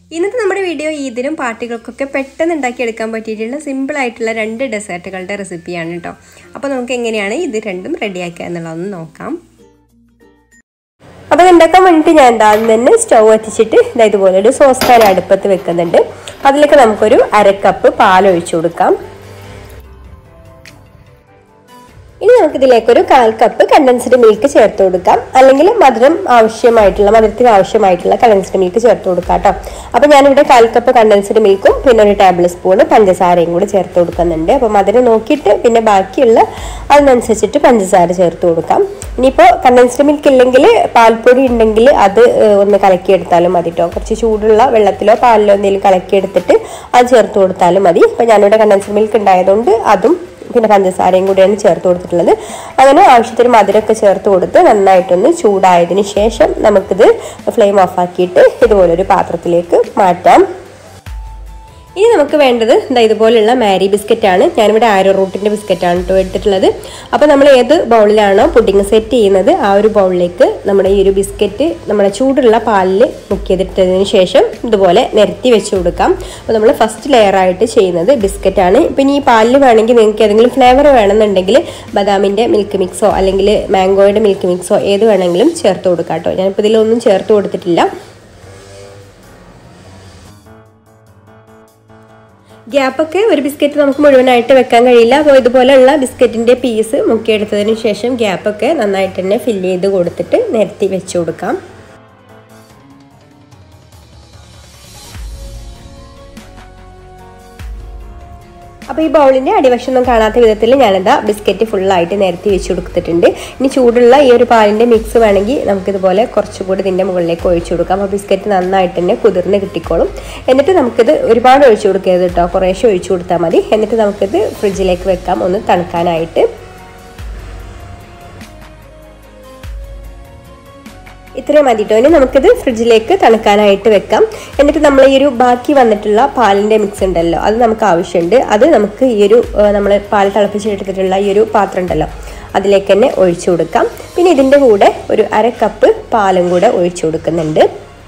ഇന്നത്തെ നമ്മുടെ വീഡിയോ ഈദിനും പാർട്ടികൾക്കൊക്കെ പെട്ടെന്ന് ഉണ്ടാക്കിയെടുക്കാൻ പറ്റിയിട്ടുള്ള സിമ്പിൾ ആയിട്ടുള്ള രണ്ട് ഡെസേർട്ടുകളുടെ റെസിപ്പിയാണ് കേട്ടോ അപ്പോൾ നമുക്ക് എങ്ങനെയാണ് ഇത് രണ്ടും റെഡിയാക്കുക എന്നുള്ളതൊന്ന് നോക്കാം അപ്പോൾ ഉണ്ടാക്കാൻ വേണ്ടിയിട്ട് ഞാൻ എന്താ തന്നെ സ്റ്റൗ എത്തിച്ചിട്ട് ഇതാ ഇതുപോലെ ഒരു സോസ് പാൻ അടുപ്പത്ത് വെക്കുന്നുണ്ട് അതിലേക്ക് നമുക്കൊരു അരക്കപ്പ് പാൽ ഒഴിച്ചു കൊടുക്കാം ഇനി നമുക്ക് ഇതിലേക്ക് ഒരു കാൽ കപ്പ് കണ്ടൻസ്ഡ് മിൽക്ക് ചേർത്ത് കൊടുക്കാം അല്ലെങ്കിൽ മധുരം ആവശ്യമായിട്ടുള്ള മധുരത്തിന് ആവശ്യമായിട്ടുള്ള കണ്ടൻസ്ഡ് മിൽക്ക് ചേർത്ത് കൊടുക്കാം കേട്ടോ അപ്പോൾ ഞാനിവിടെ കാൽ കപ്പ് കണ്ടൻസ്ഡ് മിൽക്കും പിന്നെ ഒരു ടേബിൾ സ്പൂൺ പഞ്ചസാരയും കൂടി ചേർത്ത് കൊടുക്കുന്നുണ്ട് അപ്പോൾ മധുരം നോക്കിയിട്ട് പിന്നെ ബാക്കിയുള്ള അതിനനുസരിച്ചിട്ട് പഞ്ചസാര ചേർത്ത് കൊടുക്കാം ഇനിയിപ്പോൾ കണ്ടൻസ്ഡ് മിൽക്ക് ഇല്ലെങ്കിൽ പാൽപ്പൊടി ഉണ്ടെങ്കിൽ അത് ഒന്ന് കലക്കിയെടുത്താലും മതി കേട്ടോ കുറച്ച് ചൂടുള്ള വെള്ളത്തിലോ പാലിലോ എന്തെങ്കിലും കലക്കിയെടുത്തിട്ട് അത് ചേർത്ത് കൊടുത്താലും മതി അപ്പോൾ ഞാനിവിടെ കണ്ടൻസ്ഡ് മിൽക്ക് ഉണ്ടായതുകൊണ്ട് അതും പിന്നെ പഞ്ചസാരയും കൂടിയാണ് ചേർത്ത് കൊടുത്തിട്ടുള്ളത് അങ്ങനെ ആവശ്യത്തിന് മധുരമൊക്കെ ചേർത്ത് കൊടുത്ത് നന്നായിട്ടൊന്ന് ചൂടായതിന് ശേഷം നമുക്കിത് ഫ്ലെയിം ഓഫ് ആക്കിയിട്ട് ഇതുപോലൊരു പാത്രത്തിലേക്ക് മാറ്റാം ഇനി നമുക്ക് വേണ്ടത് എന്താ ഇതുപോലുള്ള മാരി ബിസ്ക്കറ്റ് ആണ് ഞാനിവിടെ ആരോ റൂട്ടിൻ്റെ ബിസ്ക്കറ്റാണ് കേട്ടോ എടുത്തിട്ടുള്ളത് അപ്പോൾ നമ്മൾ ഏത് ബൗളിലാണോ പുഡിങ് സെറ്റ് ചെയ്യുന്നത് ആ ഒരു ബൗളിലേക്ക് നമ്മുടെ ഈ ഒരു ബിസ്ക്കറ്റ് നമ്മുടെ ചൂടുള്ള പാലിൽ മുക്കിയതിട്ടതിന് ശേഷം ഇതുപോലെ നിരത്തി വെച്ച് കൊടുക്കാം അപ്പോൾ നമ്മൾ ഫസ്റ്റ് ലെയർ ആയിട്ട് ചെയ്യുന്നത് ബിസ്ക്കറ്റാണ് ഇപ്പം ഈ പാലിൽ വേണമെങ്കിൽ നിങ്ങൾക്ക് ഏതെങ്കിലും ഫ്ലേവർ വേണമെന്നുണ്ടെങ്കിൽ ബദാമിൻ്റെ മിൽക്ക് മിക്സോ അല്ലെങ്കിൽ മാംഗോയുടെ മിൽക്ക് മിക്സോ ഏത് വേണമെങ്കിലും ചേർത്ത് കൊടുക്കാം കേട്ടോ ഞാനിപ്പോൾ ഇതിലൊന്നും ചേർത്ത് കൊടുത്തിട്ടില്ല ഗ്യാപ്പൊക്കെ ഒരു ബിസ്ക്കറ്റ് നമുക്ക് മുഴുവനായിട്ട് വെക്കാൻ കഴിയില്ല അപ്പോൾ ഇതുപോലെയുള്ള ബിസ്ക്കറ്റിൻ്റെ പീസ് മുക്കിയെടുത്തതിന് ശേഷം ഗ്യാപ്പൊക്കെ നന്നായിട്ട് തന്നെ ഫില്ല് ചെയ്ത് കൊടുത്തിട്ട് നിരത്തി വെച്ച് കൊടുക്കാം അപ്പോൾ ഈ ബൗളിൻ്റെ അടിവശമൊന്നും കാണാത്ത വിധത്തിൽ ഞാനെന്താ ബിസ്ക്കറ്റ് ഫുള്ളായിട്ട് നിരത്തി വെച്ച് കൊടുത്തിട്ടുണ്ട് ഇനി ചൂടുള്ള ഈ ഒരു പാലിൻ്റെ മിക്സ് വേണമെങ്കിൽ നമുക്കിതുപോലെ കുറച്ചുകൂടി ഇതിൻ്റെ മുകളിലേക്ക് ഒഴിച്ചു കൊടുക്കാം അപ്പോൾ ബിസ്ക്കറ്റ് നന്നായിട്ട് തന്നെ കുതിർന്ന് കിട്ടിക്കോളും എന്നിട്ട് നമുക്കിത് ഒരുപാട് ഒഴിച്ചു കൊടുക്കരുത് കേട്ടോ കുറേശ്ശെ ഒഴിച്ചു കൊടുത്താൽ മതി എന്നിട്ട് നമുക്കിത് ഫ്രിഡ്ജിലേക്ക് വെക്കാം ഒന്ന് തണുക്കാനായിട്ട് ഇത്രയും മതി കേട്ടോ ഇനി നമുക്കിത് ഫ്രിഡ്ജിലേക്ക് തണുക്കാനായിട്ട് വെക്കാം എന്നിട്ട് നമ്മൾ ഈ ഒരു ബാക്കി വന്നിട്ടുള്ള പാലിൻ്റെ മിക്സ് ഉണ്ടല്ലോ അത് നമുക്ക് ആവശ്യമുണ്ട് അത് നമുക്ക് ഈ ഒരു നമ്മൾ പാൽ തിളപ്പിച്ചെടുത്തിട്ടുള്ള ഈ ഒരു പാത്രം ഉണ്ടല്ലോ അതിലേക്ക് തന്നെ ഒഴിച്ചു കൊടുക്കാം പിന്നെ ഇതിൻ്റെ കൂടെ ഒരു അര കപ്പ് പാലും കൂടെ ഒഴിച്ചു കൊടുക്കുന്നുണ്ട്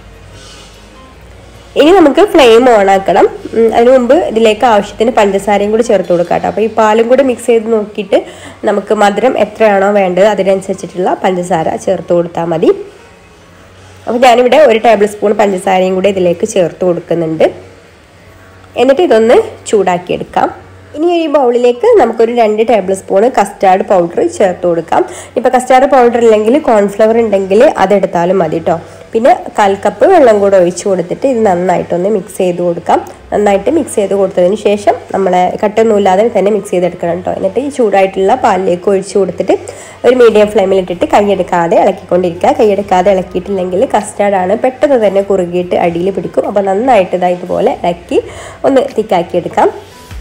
ഇനി നമുക്ക് ഫ്ലെയിം ഓൺ ആക്കണം അതിനു മുമ്പ് ഇതിലേക്ക് ആവശ്യത്തിന് പഞ്ചസാരയും കൂടി ചേർത്ത് കൊടുക്കാം കേട്ടോ അപ്പോൾ ഈ പാലും കൂടി മിക്സ് ചെയ്ത് നോക്കിയിട്ട് നമുക്ക് മധുരം എത്രയാണോ വേണ്ടത് അതിനനുസരിച്ചിട്ടുള്ള പഞ്ചസാര ചേർത്ത് കൊടുത്താൽ മതി അപ്പോൾ ഞാനിവിടെ ഒരു ടേബിൾ സ്പൂൺ പഞ്ചസാരയും കൂടി ഇതിലേക്ക് ചേർത്ത് കൊടുക്കുന്നുണ്ട് എന്നിട്ട് ഇതൊന്ന് ചൂടാക്കിയെടുക്കാം ഇനി ഈ ബൗളിലേക്ക് നമുക്കൊരു രണ്ട് ടേബിൾ സ്പൂൺ കസ്റ്റാർഡ് പൗഡർ ചേർത്ത് കൊടുക്കാം ഇപ്പോൾ കസ്റ്റാർഡ് പൗഡർ ഇല്ലെങ്കിൽ കോൺഫ്ലവർ ഉണ്ടെങ്കിൽ അതെടുത്താലും മതി കേട്ടോ പിന്നെ കാൽ കപ്പ് വെള്ളം കൂടെ ഒഴിച്ചു കൊടുത്തിട്ട് ഇത് നന്നായിട്ടൊന്ന് മിക്സ് ചെയ്ത് കൊടുക്കാം നന്നായിട്ട് മിക്സ് ചെയ്ത് കൊടുത്തതിന് ശേഷം നമ്മളെ കട്ടൊന്നുമില്ലാതെ തന്നെ മിക്സ് ചെയ്തെടുക്കണം കേട്ടോ എന്നിട്ട് ഈ ചൂടായിട്ടുള്ള പാലിലേക്ക് ഒഴിച്ചു കൊടുത്തിട്ട് ഒരു മീഡിയം ഫ്ലെയിമിൽ ഇട്ടിട്ട് കൈയെടുക്കാതെ ഇളക്കിക്കൊണ്ടിരിക്കുക കൈയെടുക്കാതെ ഇളക്കിയിട്ടില്ലെങ്കിൽ കസ്റ്റാർഡാണ് പെട്ടെന്ന് തന്നെ കുറുകിയിട്ട് അടിയിൽ പിടിക്കും അപ്പോൾ നന്നായിട്ട് ഇതാ ഇതുപോലെ ഇളക്കി ഒന്ന് തിക്കാക്കി എടുക്കാം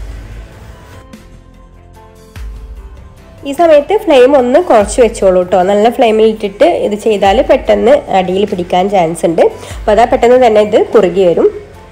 ഈ സമയത്ത് ഫ്ലെയിം ഒന്ന് കുറച്ച് വെച്ചോളൂ കേട്ടോ നല്ല ഫ്ലെയിമിൽ ഇട്ടിട്ട് ഇത് ചെയ്താൽ പെട്ടെന്ന് അടിയിൽ പിടിക്കാൻ ചാൻസ് ഉണ്ട് അപ്പോൾ അതാ പെട്ടെന്ന് തന്നെ ഇത് കുറുകി വരും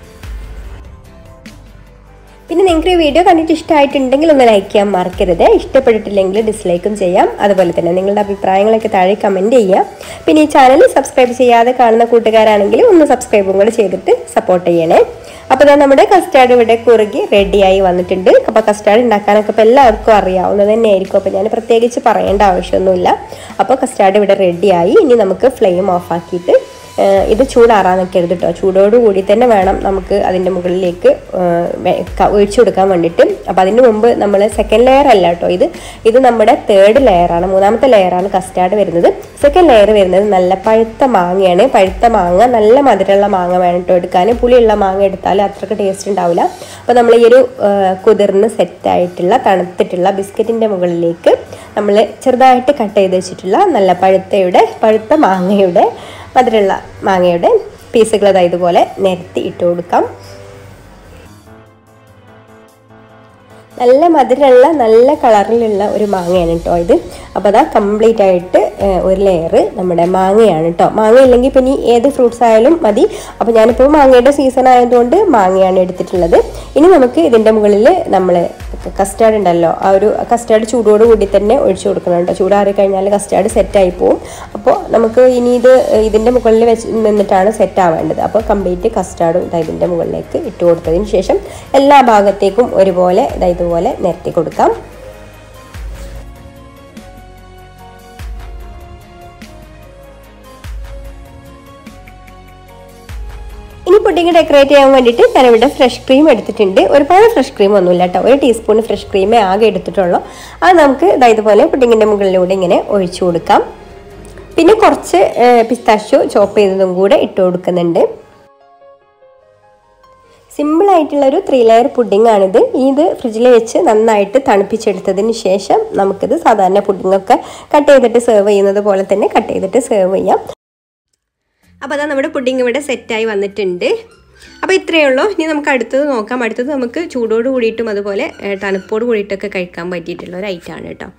പിന്നെ നിങ്ങൾക്ക് ഈ വീഡിയോ കണ്ടിട്ട് ഇഷ്ടമായിട്ടുണ്ടെങ്കിൽ ഒന്ന് ലൈക്ക് ചെയ്യാൻ മറക്കരുത് ഇഷ്ടപ്പെട്ടിട്ടില്ലെങ്കിൽ ഡിസ്ലൈക്കും ചെയ്യാം അതുപോലെ തന്നെ നിങ്ങളുടെ അഭിപ്രായങ്ങളൊക്കെ താഴെ കമൻറ്റ് ചെയ്യാം പിന്നെ ഈ ചാനൽ സബ്സ്ക്രൈബ് ചെയ്യാതെ കാണുന്ന കൂട്ടുകാരാണെങ്കിൽ ഒന്ന് സബ്സ്ക്രൈബും കൂടെ ചെയ്തിട്ട് സപ്പോർട്ട് ചെയ്യണേ അപ്പോൾ ഇതാ നമ്മുടെ കസ്റ്റാർഡ് ഇവിടെ കുറുകി റെഡിയായി വന്നിട്ടുണ്ട് അപ്പോൾ കസ്റ്റാർഡ് ഉണ്ടാക്കാനൊക്കെ ഇപ്പോൾ എല്ലാവർക്കും അറിയാവുന്നത് തന്നെയായിരിക്കും അപ്പോൾ ഞാൻ പ്രത്യേകിച്ച് പറയേണ്ട ആവശ്യമൊന്നുമില്ല അപ്പോൾ കസ്റ്റാർഡ് ഇവിടെ റെഡിയായി ഇനി നമുക്ക് ഫ്ലെയിം ഓഫ് ആക്കിയിട്ട് ഇത് ചൂടാറാൻ നിൽക്കരുത് കേട്ടോ ചൂടോടുകൂടി തന്നെ വേണം നമുക്ക് അതിൻ്റെ മുകളിലേക്ക് ഒഴിച്ചു കൊടുക്കാൻ വേണ്ടിയിട്ട് അപ്പോൾ അതിന് മുമ്പ് നമ്മൾ സെക്കൻഡ് ലെയർ അല്ല കേട്ടോ ഇത് ഇത് നമ്മുടെ തേർഡ് ലെയറാണ് മൂന്നാമത്തെ ലെയറാണ് കസ്റ്റാർഡ് വരുന്നത് സെക്കൻഡ് ലെയർ വരുന്നത് നല്ല പഴുത്ത മാങ്ങയാണ് പഴുത്ത മാങ്ങ നല്ല മധുരമുള്ള മാങ്ങ വേണം കേട്ടോ എടുക്കാൻ പുളിയുള്ള മാങ്ങ എടുത്താൽ അത്രയ്ക്ക് ടേസ്റ്റ് ഉണ്ടാവില്ല അപ്പോൾ നമ്മൾ ഈ ഒരു കുതിർന്ന് സെറ്റായിട്ടുള്ള തണുത്തിട്ടുള്ള ബിസ്ക്കറ്റിൻ്റെ മുകളിലേക്ക് നമ്മൾ ചെറുതായിട്ട് കട്ട് ചെയ്ത് വെച്ചിട്ടുള്ള നല്ല പഴുത്തയുടെ പഴുത്ത മാങ്ങയുടെ മധുരമുള്ള മാങ്ങയുടെ പീസുകൾ അതായത് ഇതുപോലെ നിരത്തി ഇട്ട് കൊടുക്കാം നല്ല മധുരമുള്ള നല്ല കളറിലുള്ള ഒരു മാങ്ങയാണ് കേട്ടോ ഇത് അപ്പോൾ അതാ കംപ്ലീറ്റ് ആയിട്ട് ഏഹ്, ഒരു ലെയർ നമ്മുടെ മാങ്ങയാണ് കേട്ടോ മാങ്ങ ഇല്ലെങ്കിൽ പിന്നെ ഏത് ഫ്രൂട്ട്സ് ആയാലും മതി അപ്പോൾ ഞാനിപ്പോൾ മാങ്ങയുടെ സീസൺ ആയതുകൊണ്ട് മാങ്ങയാണ് എടുത്തിട്ടുള്ളത് ഇനി നമുക്ക് ഇതിൻ്റെ മുകളിൽ നമ്മൾ കസ്റ്റാർഡ് ഉണ്ടല്ലോ ആ ഒരു കസ്റ്റാർഡ് ചൂടോട് കൂടി തന്നെ ഒഴിച്ചു കൊടുക്കണം കേട്ടോ ചൂടാറി കഴിഞ്ഞാൽ കസ്റ്റാർഡ് സെറ്റായി പോവും അപ്പോൾ നമുക്ക് ഇനി ഇത് ഇതിൻ്റെ മുകളിൽ വെച്ച് നിന്നിട്ടാണ് സെറ്റ് ആവേണ്ടത് അപ്പോൾ കംപ്ലീറ്റ് കസ്റ്റാർഡും ഇതാ ഇതിൻ്റെ മുകളിലേക്ക് ഇട്ട് കൊടുത്തതിന് ശേഷം എല്ലാ ഭാഗത്തേക്കും ഒരുപോലെ ഇതാ ഇതുപോലെ നിരത്തി കൊടുക്കാം ഇനി പുഡിങ് ഡെക്കറേറ്റ് ചെയ്യാൻ വേണ്ടിയിട്ട് ഞാനിവിടെ ഫ്രഷ് ക്രീം എടുത്തിട്ടുണ്ട് ഒരുപാട് ഫ്രഷ് ക്രീം ഒന്നുമില്ല കേട്ടോ ഒരു ടീസ്പൂൺ ഫ്രഷ് ക്രീമേ ആകെ എടുത്തിട്ടുള്ളൂ അത് നമുക്ക് ഇതാ ഇതുപോലെ പുഡിങ്ങിൻ്റെ മുകളിലൂടെ ഇങ്ങനെ ഒഴിച്ചു കൊടുക്കാം പിന്നെ കുറച്ച് പിസ്താഷ്യോ ചോപ്പ് ചെയ്തതും കൂടെ ഇട്ട് കൊടുക്കുന്നുണ്ട് സിമ്പിൾ ആയിട്ടുള്ള ഒരു ത്രീ ലെയർ പുഡിംഗ് ആണിത് ഇത് ഫ്രിഡ്ജിൽ വെച്ച് നന്നായിട്ട് തണുപ്പിച്ചെടുത്തതിന് ശേഷം നമുക്കിത് സാധാരണ പുഡിങ്ങൊക്കെ കട്ട് ചെയ്തിട്ട് സെർവ് ചെയ്യുന്നത് പോലെ തന്നെ കട്ട് ചെയ്തിട്ട് സെർവ് ചെയ്യാം അപ്പോൾ അതാ നമ്മുടെ പുഡിംഗ് ഇവിടെ സെറ്റായി വന്നിട്ടുണ്ട് അപ്പോൾ ഇത്രയേ ഉള്ളൂ ഇനി നമുക്ക് അടുത്തത് നോക്കാം അടുത്തത് നമുക്ക് ചൂടോട് കൂടിയിട്ടും അതുപോലെ ഏഹ്, തണുപ്പോട് കൂടിയിട്ടൊക്കെ കഴിക്കാൻ പറ്റിയിട്ടുള്ള ഒരു ഐറ്റമാണ് കേട്ടോ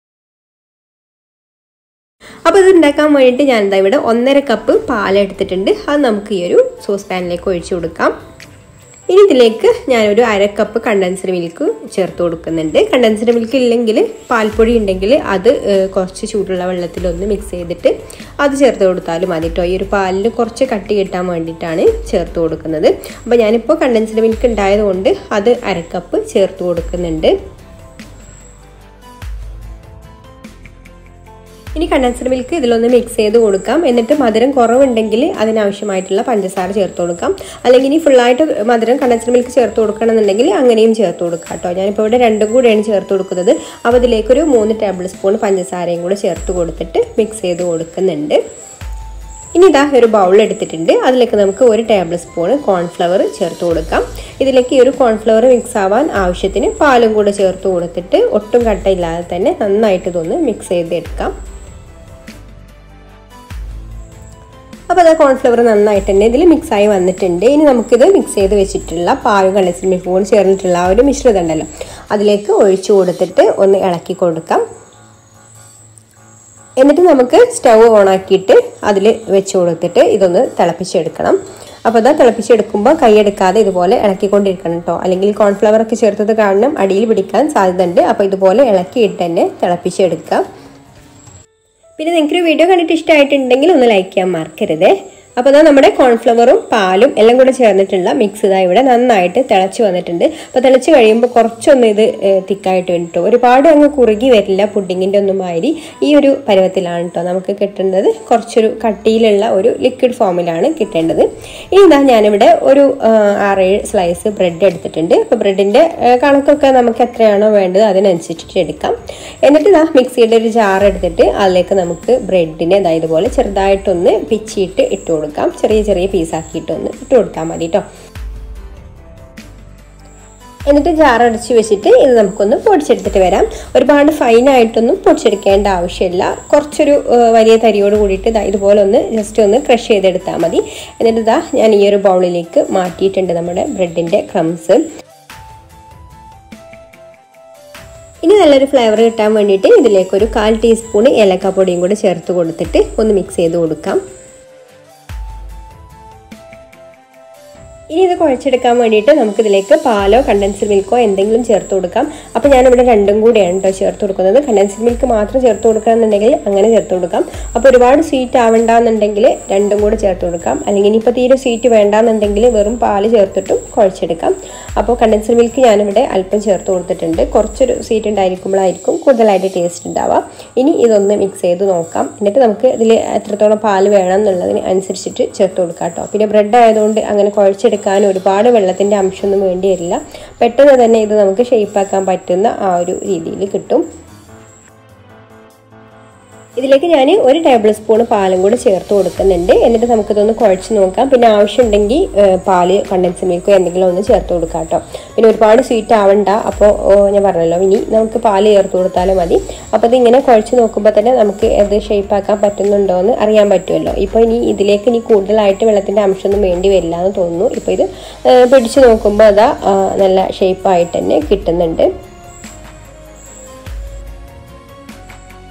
അപ്പോൾ ഇത് ഉണ്ടാക്കാൻ വേണ്ടിയിട്ട് ഞാൻ എന്താ ഇവിടെ ഒന്നര കപ്പ് പാൽ എടുത്തിട്ടുണ്ട് അത് നമുക്ക് ഈ ഒരു സോസ് പാനിലേക്ക് ഒഴിച്ചു കൊടുക്കാം ഇനി ഇതിലേക്ക് ഞാനൊരു അര കപ്പ് കണ്ടൻസ്ഡ് മിൽക്ക് ചേർത്ത് കൊടുക്കുന്നുണ്ട് കണ്ടൻസ്ഡ് മിൽക്ക് ഇല്ലെങ്കിൽ പാൽപ്പൊടി ഉണ്ടെങ്കിൽ അത് ഏഹ്, കുറച്ച് ചൂടുള്ള വെള്ളത്തിലൊന്ന് മിക്സ് ചെയ്തിട്ട് അത് ചേർത്ത് കൊടുത്താലും മതി കേട്ടോ ഈ ഒരു പാലിന് കുറച്ച് കട്ടി കിട്ടാൻ വേണ്ടിയിട്ടാണ് ചേർത്ത് കൊടുക്കുന്നത് അപ്പോൾ ഞാനിപ്പോൾ കണ്ടൻസ്ഡ് മിൽക്ക് ഉണ്ടായതുകൊണ്ട് അത് അര കപ്പ് ചേർത്ത് കൊടുക്കുന്നുണ്ട് ഇനി കണ്ടൻസ്ഡ് മിൽക്ക് ഇതിലൊന്ന് മിക്സ് ചെയ്ത് കൊടുക്കാം എന്നിട്ട് മധുരം കുറവുണ്ടെങ്കിൽ അതിനാവശ്യമായിട്ടുള്ള പഞ്ചസാര ചേർത്ത് കൊടുക്കാം അല്ലെങ്കിൽ ഇനി ഫുള്ളായിട്ട് മധുരം കണ്ടൻസ്ഡ് മിൽക്ക് ചേർത്ത് കൊടുക്കണമെന്നുണ്ടെങ്കിൽ അങ്ങനെയും ചേർത്ത് കൊടുക്കാം കേട്ടോ ഞാനിപ്പോൾ ഇവിടെ രണ്ടും കൂടെയാണ് ചേർത്ത് കൊടുക്കുന്നത് അപ്പോൾ ഇതിലേക്കൊരു മൂന്ന് ടേബിൾ സ്പൂൺ പഞ്ചസാരയും കൂടെ ചേർത്ത് കൊടുത്തിട്ട് മിക്സ് ചെയ്ത് കൊടുക്കുന്നുണ്ട് ഇനി ഇതാ ഒരു ബൗൾ എടുത്തിട്ടുണ്ട് അതിലേക്ക് നമുക്ക് ഒരു ടേബിൾ സ്പൂൺ കോൺഫ്ലവർ ചേർത്ത് കൊടുക്കാം ഇതിലേക്ക് ഈ ഒരു കോൺഫ്ലവർ മിക്സ് ആവാൻ ആവശ്യത്തിന് പാലും കൂടെ ചേർത്ത് കൊടുത്തിട്ട് ഒട്ടും കട്ടയില്ലാതെ തന്നെ നന്നായിട്ട് ഇതൊന്ന് മിക്സ് ചെയ്തെടുക്കാം അപ്പോൾ അത് കോൺഫ്ലവർ നന്നായിട്ട് തന്നെ ഇതിൽ മിക്സായി വന്നിട്ടുണ്ട് ഇനി നമുക്കിത് മിക്സ് ചെയ്ത് വെച്ചിട്ടുള്ള പാലും കണ്ടൻസ്ഡ് മിൽക്ക് കൂടി ചേർന്നിട്ടുള്ള ആ ഒരു മിശ്രിതം ഉണ്ടല്ലോ അതിലേക്ക് ഒഴിച്ചു കൊടുത്തിട്ട് ഒന്ന് ഇളക്കി കൊടുക്കാം എന്നിട്ട് നമുക്ക് സ്റ്റൗ ഓണാക്കിയിട്ട് അതിൽ വെച്ച് കൊടുത്തിട്ട് ഇതൊന്ന് തിളപ്പിച്ചെടുക്കണം അപ്പോൾ അത് തിളപ്പിച്ചെടുക്കുമ്പോൾ കൈയെടുക്കാതെ ഇതുപോലെ ഇളക്കിക്കൊണ്ടിരിക്കണം കേട്ടോ അല്ലെങ്കിൽ കോൺഫ്ലവർ ഒക്കെ ചേർത്തത് കാരണം അടിയിൽ പിടിക്കാൻ സാധ്യതയുണ്ട് അപ്പോൾ ഇതുപോലെ ഇളക്കിയിട്ട് തന്നെ തിളപ്പിച്ചെടുക്കാം പിന്നെ നിങ്ങൾക്കൊരു വീഡിയോ കണ്ടിട്ട് ഇഷ്ടമായിട്ടുണ്ടെങ്കിൽ ഒന്ന് ലൈക്ക് ചെയ്യാൻ മറക്കരുത് അപ്പോൾ അതാ നമ്മുടെ കോൺഫ്ലവറും പാലും എല്ലാം കൂടെ ചേർന്നിട്ടുള്ള മിക്സ് ഇതാ ഇവിടെ നന്നായിട്ട് തിളച്ച് വന്നിട്ടുണ്ട് അപ്പോൾ തിളച്ച് കഴിയുമ്പോൾ കുറച്ചൊന്ന് ഇത് തിക്കായിട്ട് വേണ്ടിട്ടോ ഒരുപാട് അങ്ങ് കുറുകി വരില്ല പുഡിങ്ങിൻ്റെ ഒന്നും മാതിരി ഈ ഒരു പരുവത്തിലാണ് കേട്ടോ നമുക്ക് കിട്ടേണ്ടത് കുറച്ചൊരു കട്ടിയിലുള്ള ഒരു ലിക്വിഡ് ഫോമിലാണ് കിട്ടേണ്ടത് ഇനി ഇതാ ഞാനിവിടെ ഒരു ആ, ആറേഴ് സ്ലൈസ് ബ്രെഡ് എടുത്തിട്ടുണ്ട് അപ്പോൾ ബ്രെഡിൻ്റെ കണക്കൊക്കെ നമുക്ക് എത്രയാണോ വേണ്ടത് അതിനനുസരിച്ചിട്ട് എടുക്കാം എന്നിട്ട് ഇതാ മിക്സിയുടെ ഒരു ജാർ എടുത്തിട്ട് അതിലേക്ക് നമുക്ക് ബ്രെഡിനെ ഇതാ ഇതുപോലെ ചെറുതായിട്ടൊന്ന് പിച്ചിയിട്ട് ഇട്ട് കൊടുക്കാം ചെറിയ ചെറിയ പീസാക്കിയിട്ടൊന്ന് ഇട്ട് കൊടുത്താൽ മതി കേട്ടോ എന്നിട്ട് ജാർ അടച്ച് വെച്ചിട്ട് ഇത് നമുക്കൊന്ന് പൊടിച്ചെടുത്തിട്ട് വരാം ഒരുപാട് ഫൈനായിട്ടൊന്നും പൊടിച്ചെടുക്കേണ്ട ആവശ്യമില്ല കുറച്ചൊരു ആ, വലിയ തരിയോട് കൂടിയിട്ട് ഇതാ ഇതുപോലെ ഒന്ന് ജസ്റ്റ് ഒന്ന് ക്രഷ് ചെയ്തെടുത്താൽ മതി എന്നിട്ട് ഇതാ ഞാൻ ഈ ഒരു ബൗളിലേക്ക് മാറ്റിയിട്ടുണ്ട് നമ്മുടെ ബ്രെഡിൻ്റെ ക്രംസ് ഇനി നല്ലൊരു ഫ്ലേവർ കിട്ടാൻ വേണ്ടിയിട്ട് ഇതിലേക്ക് ഒരു കാൽ ടീസ്പൂൺ ഏലക്കാപ്പൊടിയും കൂടി ചേർത്ത് കൊടുത്തിട്ട് ഒന്ന് മിക്സ് ചെയ്ത് കൊടുക്കാം ഇനി ഇത് കുഴച്ചെടുക്കാൻ വേണ്ടിയിട്ട് നമുക്കിതിലേക്ക് പാലോ കണ്ടൻസ്ഡ് മിൽക്കോ എന്തെങ്കിലും ചേർത്ത് കൊടുക്കാം അപ്പോൾ ഞാനിവിടെ രണ്ടും കൂടിയാണ് കേട്ടോ ചേർത്ത് കൊടുക്കുന്നത് കണ്ടൻസ്ഡ് മിൽക്ക് മാത്രം ചേർത്ത് കൊടുക്കുകയാണെന്നുണ്ടെങ്കിൽ അങ്ങനെ ചേർത്ത് കൊടുക്കാം അപ്പോൾ ഒരുപാട് സ്വീറ്റ് ആവണ്ടെന്നുണ്ടെങ്കിൽ രണ്ടും കൂടെ ചേർത്ത് കൊടുക്കാം അല്ലെങ്കിൽ ഇനിയിപ്പോൾ തീരെ സ്വീറ്റ് വേണ്ടാന്നുണ്ടെങ്കിൽ വെറും പാല് ചേർത്തിട്ടും കുഴച്ചെടുക്കാം അപ്പോൾ കണ്ടൻസ്ഡ് മിൽക്ക് ഞാനിവിടെ അല്പം ചേർത്ത് കൊടുത്തിട്ടുണ്ട് കുറച്ചൊരു സ്വീറ്റ് ഉണ്ടായിരിക്കുമ്പോഴായിരിക്കും കൂടുതലായിട്ട് ടേസ്റ്റ് ഉണ്ടാവുക ഇനി ഇതൊന്ന് മിക്സ് ചെയ്ത് നോക്കാം എന്നിട്ട് നമുക്ക് ഇതിൽ എത്രത്തോളം പാല് വേണം എന്നുള്ളതിന് അനുസരിച്ചിട്ട് ചേർത്ത് കൊടുക്കാം കേട്ടോ പിന്നെ ബ്രെഡ് ആയതുകൊണ്ട് അങ്ങനെ കുഴച്ചെടുക്കാൻ ഒരുപാട് വെള്ളത്തിൻ്റെ അംശമൊന്നും വേണ്ടി വരില്ല പെട്ടെന്ന് തന്നെ ഇത് നമുക്ക് ഷേപ്പാക്കാൻ പറ്റുന്ന ആ ഒരു രീതിയിൽ കിട്ടും ഇതിലേക്ക് ഞാൻ ഒരു ടേബിൾ സ്പൂൺ പാലും കൂടി ചേർത്ത് കൊടുക്കുന്നുണ്ട് എന്നിട്ട് നമുക്കിതൊന്ന് കുഴച്ച് നോക്കാം പിന്നെ ആവശ്യമുണ്ടെങ്കിൽ ഏഹ്, പാല് കണ്ടൻസ് മിൽക്കോ എന്തെങ്കിലും ഒന്ന് ചേർത്ത് കൊടുക്കാം കേട്ടോ പിന്നെ ഒരുപാട് സ്വീറ്റ് ആവണ്ട അപ്പോൾ ഞാൻ പറഞ്ഞല്ലോ ഇനി നമുക്ക് പാല് ചേർത്ത് കൊടുത്താലും മതി അപ്പോൾ ഇതിങ്ങനെ കുഴച്ച് നോക്കുമ്പോൾ തന്നെ നമുക്ക് ഇത് ഷേപ്പാക്കാൻ പറ്റുന്നുണ്ടോ എന്ന് അറിയാൻ പറ്റുമല്ലോ ഇപ്പോൾ ഇനി ഇതിലേക്ക് ഇനി കൂടുതലായിട്ട് വെള്ളത്തിൻ്റെ അംശമൊന്നും വേണ്ടി വരില്ല എന്ന് തോന്നുന്നു ഇപ്പോൾ ഇത് ഏഹ്, പിടിച്ച് നോക്കുമ്പോൾ അതാ ആ, നല്ല ഷേപ്പായിട്ട് തന്നെ കിട്ടുന്നുണ്ട്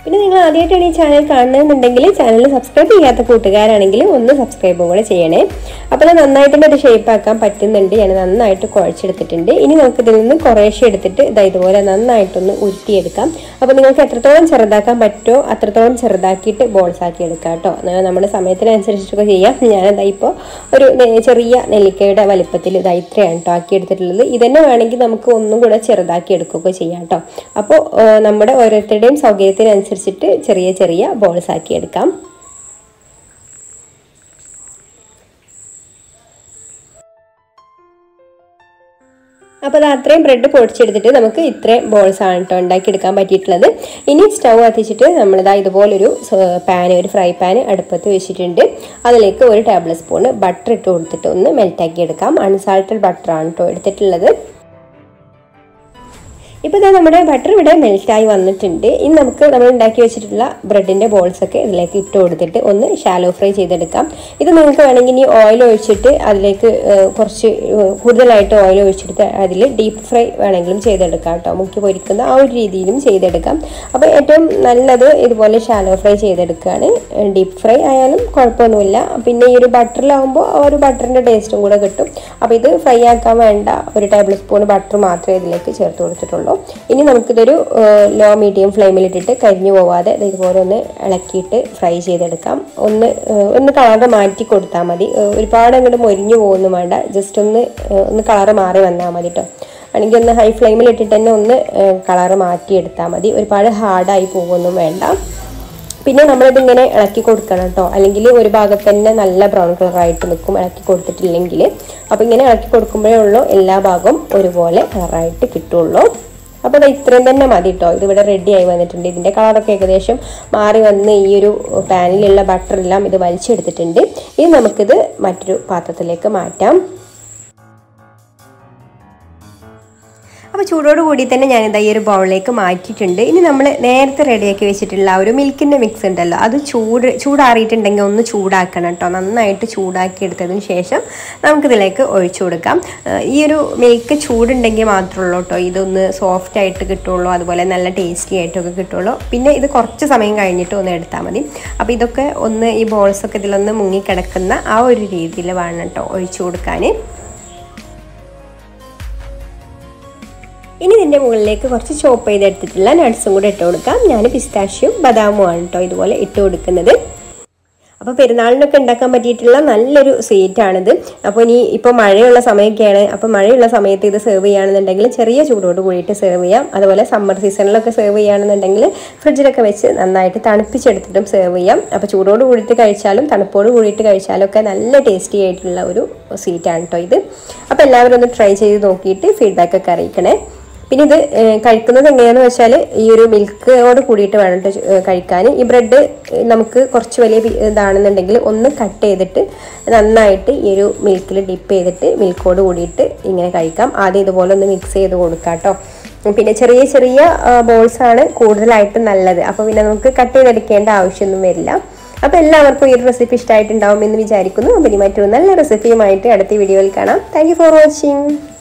പിന്നെ നിങ്ങൾ ആദ്യമായിട്ടാണ് ഈ ചാനൽ കാണുന്നതെന്നുണ്ടെങ്കിൽ ചാനൽ സബ്സ്ക്രൈബ് ചെയ്യാത്ത കൂട്ടുകാരാണെങ്കിൽ ഒന്ന് സബ്സ്ക്രൈബും കൂടെ ചെയ്യണേ അപ്പോൾ അത് നന്നായിട്ട് തന്നെ ഒരു ഷേപ്പ് ആക്കാൻ പറ്റുന്നുണ്ട് ഞാൻ നന്നായിട്ട് കുഴച്ചെടുത്തിട്ടുണ്ട് ഇനി നമുക്ക് ഇതിൽ നിന്ന് കുറേശ്ശെ എടുത്തിട്ട് ഇതാ ഇതുപോലെ നന്നായിട്ടൊന്ന് ഉരുട്ടിയെടുക്കാം അപ്പോൾ നിങ്ങൾക്ക് എത്രത്തോളം ചെറുതാക്കാൻ പറ്റുമോ അത്രത്തോളം ചെറുതാക്കിയിട്ട് ബോൾസ് ആക്കി എടുക്കാം കേട്ടോ നമ്മുടെ സമയത്തിനനുസരിച്ചിട്ടൊക്കെ ചെയ്യാം ഞാനതാ ഇപ്പോൾ ഒരു നെ- ചെറിയ നെല്ലിക്കയുടെ വലിപ്പത്തിൽ ഇതാ ഇത്രയാണ് കേട്ടോ ആക്കി എടുത്തിട്ടുള്ളത് ഇതന്നെ വേണമെങ്കിൽ നമുക്ക് ഒന്നും കൂടെ ചെറുതാക്കി എടുക്കുകയൊക്കെ ചെയ്യാം കേട്ടോ അപ്പോൾ നമ്മുടെ ഓരോരുത്തരുടെയും സൗകര്യത്തിനനുസരിച്ചിട്ട് ചെറിയ ചെറിയ ബോൾസ് ആക്കി എടുക്കാം അപ്പോൾ അത് അത്രയും ബ്രെഡ് പൊടിച്ചെടുത്തിട്ട് നമുക്ക് ഇത്രയും ബോൾസ് ആണ് കേട്ടോ ഉണ്ടാക്കിയെടുക്കാൻ പറ്റിയിട്ടുള്ളത് ഇനി സ്റ്റൗ കത്തിച്ചിട്ട് നമ്മളിതാ ഇതുപോലൊരു പാൻ ഒരു ഫ്രൈ പാൻ അടുപ്പത്ത് വെച്ചിട്ടുണ്ട് അതിലേക്ക് ഒരു ടേബിൾ സ്പൂൺ ബട്ടർ ഇട്ട് കൊടുത്തിട്ട് ഒന്ന് മെൽറ്റാക്കി എടുക്കാം അൺസാൾട്ടഡ് ബട്ടറാണ് കേട്ടോ എടുത്തിട്ടുള്ളത് ഇപ്പോൾ ഇതാ നമ്മുടെ ബട്ടർ ഇവിടെ മെൽറ്റായി വന്നിട്ടുണ്ട് ഇനി നമുക്ക് നമ്മൾ ഉണ്ടാക്കി വെച്ചിട്ടുള്ള ബ്രെഡിൻ്റെ ബോൾസ് ഒക്കെ ഇതിലേക്ക് ഇട്ട് കൊടുത്തിട്ട് ഒന്ന് ഷാലോ ഫ്രൈ ചെയ്തെടുക്കാം ഇത് നിങ്ങൾക്ക് വേണമെങ്കിൽ ഇനി ഓയിൽ ഒഴിച്ചിട്ട് അതിലേക്ക് ഏഹ്, കുറച്ച് ഏഹ്, കൂടുതലായിട്ട് ഓയിൽ ഒഴിച്ചെടുത്ത് അതിൽ ഡീപ്പ് ഫ്രൈ വേണമെങ്കിലും ചെയ്തെടുക്കാം കേട്ടോ മുക്കി പൊരിക്കുന്ന ആ ഒരു രീതിയിലും ചെയ്തെടുക്കാം അപ്പോൾ ഏറ്റവും നല്ലത് ഇതുപോലെ ഷാലോ ഫ്രൈ ചെയ്തെടുക്കുകയാണ് ഡീപ്പ് ഫ്രൈ ആയാലും കുഴപ്പമൊന്നുമില്ല പിന്നെ ഈ ഒരു ബട്ടറിലാവുമ്പോൾ ആ ഒരു ബട്ടറിൻ്റെ ടേസ്റ്റും കൂടെ കിട്ടും അപ്പോൾ ഇത് ഫ്രൈ ആക്കാൻ വേണ്ട ഒരു ടേബിൾ സ്പൂൺ ബട്ടർ മാത്രമേ ഇതിലേക്ക് ചേർത്ത് കൊടുത്തിട്ടുള്ളൂ ഇനി നമുക്കിതൊരു ലോ മീഡിയം ഫ്ലെയിമിലിട്ടിട്ട് കരിഞ്ഞു പോവാതെ ദേ ഇതുപോലെ ഒന്ന് ഇളക്കിയിട്ട് ഫ്രൈ ചെയ്തെടുക്കാം ഒന്ന് ഏഹ്, ഒന്ന് കളറ് മാറ്റി കൊടുത്താൽ മതി ഏഹ്, ഒരുപാട് അങ്ങോട്ട് മൊരിഞ്ഞു പോകുന്നു വേണ്ട ജസ്റ്റ് ഒന്ന് ഏഹ്, ഒന്ന് കളറ് മാറി വന്നാൽ മതി കേട്ടോ ആണെങ്കിൽ ഒന്ന് ഹൈ ഫ്ലെയിമിൽ ഇട്ടിട്ട് തന്നെ ഒന്ന് കളറ് മാറ്റിയെടുത്താൽ മതി ഒരുപാട് ഹാർഡായി പോകുമൊന്നും വേണ്ട പിന്നെ നമ്മളിതിങ്ങനെ ഇളക്കി കൊടുക്കണം കേട്ടോ അല്ലെങ്കിൽ ഒരു ഭാഗത്ത് തന്നെ നല്ല ബ്രൗൺ കളറായിട്ട് നിൽക്കും ഇളക്കി കൊടുത്തിട്ടില്ലെങ്കിൽ അപ്പോൾ ഇങ്ങനെ ഇളക്കി കൊടുക്കുമ്പോഴേ ഉള്ളൂ എല്ലാ ഭാഗവും ഒരുപോലെ കളറായിട്ട് കിട്ടുള്ളൂ അപ്പോൾ അത് ഇത്രയും തന്നെ മതി കേട്ടോ ഇതിവിടെ റെഡി ആയി വന്നിട്ടുണ്ട് ഇതിൻ്റെ കളറൊക്കെ ഏകദേശം മാറി വന്ന് ഈ ഒരു പാനിലുള്ള ബട്ടറെല്ലാം ഇത് വലിച്ചെടുത്തിട്ടുണ്ട് ഇനി നമുക്കിത് മറ്റൊരു പാത്രത്തിലേക്ക് മാറ്റാം അപ്പോൾ ചൂടോട് കൂടി തന്നെ ഞാനിതാ ഈ ഒരു ബൗളിലേക്ക് മാറ്റിയിട്ടുണ്ട് ഇനി നമ്മൾ നേരത്തെ റെഡിയാക്കി വെച്ചിട്ടുള്ള ആ ഒരു മിൽക്കിൻ്റെ മിക്സ് ഉണ്ടല്ലോ അത് ചൂട് ചൂടാറിയിട്ടുണ്ടെങ്കിൽ ഒന്ന് ചൂടാക്കണം കേട്ടോ നന്നായിട്ട് ചൂടാക്കി എടുത്തതിന് ശേഷം നമുക്കിതിലേക്ക് ഒഴിച്ചു കൊടുക്കാം ഏഹ് ഈ ഒരു മിൽക്ക് ചൂടുണ്ടെങ്കിൽ മാത്രമേ ഉള്ളൂ കേട്ടോ ഇതൊന്ന് സോഫ്റ്റ് ആയിട്ട് കിട്ടുള്ളൂ അതുപോലെ നല്ല ടേസ്റ്റി ആയിട്ടൊക്കെ കിട്ടുള്ളൂ പിന്നെ ഇത് കുറച്ച് സമയം കഴിഞ്ഞിട്ട് ഒന്ന് എടുത്താൽ മതി അപ്പോൾ ഇതൊക്കെ ഒന്ന് ഈ ബോൾസൊക്കെ ഇതിലൊന്ന് മുങ്ങിക്കിടക്കുന്ന ആ ഒരു രീതിയിൽ വേണം കേട്ടോ ഒഴിച്ചു കൊടുക്കാൻ ഇനി ഇതിൻ്റെ മുകളിലേക്ക് കുറച്ച് ചോപ്പ് ചെയ്തെടുത്തിട്ടുള്ള നട്ട്സും കൂടെ ഇട്ട് കൊടുക്കാം ഞാൻ പിസ്താഷ്യം ബദാമും ആണ് കേട്ടോ ഇതുപോലെ ഇട്ട് കൊടുക്കുന്നത് അപ്പോൾ പെരുന്നാളിനൊക്കെ ഉണ്ടാക്കാൻ പറ്റിയിട്ടുള്ള നല്ലൊരു സ്വീറ്റാണിത് അപ്പോൾ ഇനി ഇപ്പോൾ മഴയുള്ള സമയമൊക്കെയാണ് അപ്പോൾ മഴയുള്ള സമയത്ത് ഇത് സെർവ് ചെയ്യുകയാണെന്നുണ്ടെങ്കിൽ ചെറിയ ചൂടോട് കൂടിയിട്ട് സെർവ് ചെയ്യാം അതുപോലെ സമ്മർ സീസണിലൊക്കെ സെർവ് ചെയ്യുകയാണെന്നുണ്ടെങ്കിൽ ഫ്രിഡ്ജിലൊക്കെ വെച്ച് നന്നായിട്ട് തണുപ്പിച്ചെടുത്തിട്ടും സെർവ് ചെയ്യാം അപ്പോൾ ചൂടോട് കൂടിയിട്ട് കഴിച്ചാലും തണുപ്പോട് കൂടിയിട്ട് കഴിച്ചാലും ഒക്കെ നല്ല ടേസ്റ്റി ആയിട്ടുള്ള ഒരു സ്വീറ്റാണ് കേട്ടോ ഇത് അപ്പോൾ എല്ലാവരും ഒന്ന് ട്രൈ ചെയ്ത് നോക്കിയിട്ട് ഫീഡ്ബാക്ക് ഒക്കെ അറിയിക്കണേ പിന്നെ ഇത് ഏഹ്, കഴിക്കുന്നത് എങ്ങനെയാന്ന് വെച്ചാൽ ഈ ഒരു മിൽക്കോട് കൂടിയിട്ട് വേണം ട്ടോ ചു- ഏഹ്, കഴിക്കാൻ ഈ ബ്രെഡ് നമുക്ക് കുറച്ച് വലിയ പി- ഇതാണെന്നുണ്ടെങ്കിൽ ഒന്ന് കട്ട് ചെയ്തിട്ട് നന്നായിട്ട് ഈ ഒരു മിൽക്കിൽ ഡിപ്പ് ചെയ്തിട്ട് മിൽക്കോട് കൂടിയിട്ട് ഇങ്ങനെ കഴിക്കാം ആദ്യം ഇതുപോലെ ഒന്ന് മിക്സ് ചെയ്ത് കൊടുക്കാം കേട്ടോ പിന്നെ ചെറിയ ചെറിയ ബോൾസ് ആണ് കൂടുതലായിട്ടും നല്ലത് അപ്പോൾ പിന്നെ നമുക്ക് കട്ട് ചെയ്തെടുക്കേണ്ട ആവശ്യമൊന്നും വരില്ല അപ്പോൾ എല്ലാവർക്കും ഈ ഒരു റെസിപ്പി ഇഷ്ടമായിട്ടുണ്ടാവും എന്ന് വിചാരിക്കുന്നു അപ്പോൾ ഇനി മറ്റൊരു നല്ല റെസിപ്പിയുമായിട്ട് അടുത്ത വീഡിയോയിൽ കാണാം താങ്ക് ഫോർ വാച്ചിങ്